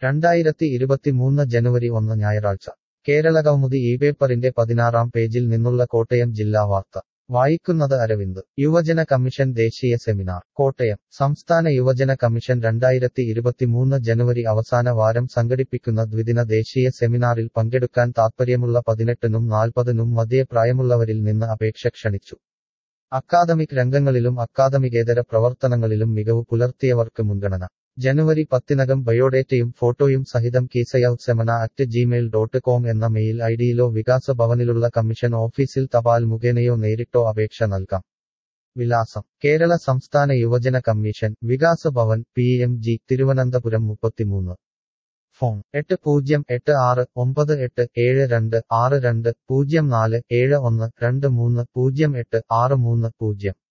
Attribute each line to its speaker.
Speaker 1: രണ്ടായിരത്തി ഇരുപത്തിമൂന്ന് ജനുവരി ഒന്ന് ഞായറാഴ്ച കേരള കൗമുദി ഈ പേപ്പറിന്റെ പതിനാറാം പേജിൽ നിന്നുള്ള കോട്ടയം ജില്ലാ വാർത്ത വായിക്കുന്നത് അരവിന്ദ് യുവജന കമ്മീഷൻ ദേശീയ സെമിനാർ കോട്ടയം സംസ്ഥാന യുവജന കമ്മീഷൻ രണ്ടായിരത്തി ഇരുപത്തിമൂന്ന് ജനുവരി അവസാന വാരം സംഘടിപ്പിക്കുന്ന ദ്വിദിന ദേശീയ സെമിനാറിൽ പങ്കെടുക്കാൻ താൽപ്പര്യമുള്ള പതിനെട്ടിനും നാൽപ്പതിനും മധ്യേ പ്രായമുള്ളവരിൽ നിന്ന് അപേക്ഷ ക്ഷണിച്ചു അക്കാദമിക് രംഗങ്ങളിലും അക്കാദമികേതര പ്രവർത്തനങ്ങളിലും മികവ് പുലർത്തിയവർക്ക് മുൻഗണന ജനുവരി പത്തിനകം ബയോഡേറ്റയും ഫോട്ടോയും സഹിതം കീസയൌട്ട് സെമന അറ്റ് ജിമെയിൽ ഡോട്ട് കോം എന്ന മെയിൽ ഐഡിയിലോ വികാസ ഭവനിലുള്ള കമ്മീഷൻ ഓഫീസിൽ തപാൽ മുഖേനയോ നേരിട്ടോ അപേക്ഷ നൽകാം വിലാസം കേരള സംസ്ഥാന യുവജന commission Vikas Bhavan P M G Thiruvananthapuram മുപ്പത്തിമൂന്ന് ഫോൺ എട്ട് പൂജ്യം എട്ട് ആറ് ഒമ്പത് എട്ട് ഏഴ് രണ്ട് ആറ് രണ്ട് പൂജ്യം നാല് ഏഴ് ഒന്ന് രണ്ട് മൂന്ന് പൂജ്യം എട്ട് ആറ് മൂന്ന് പൂജ്യം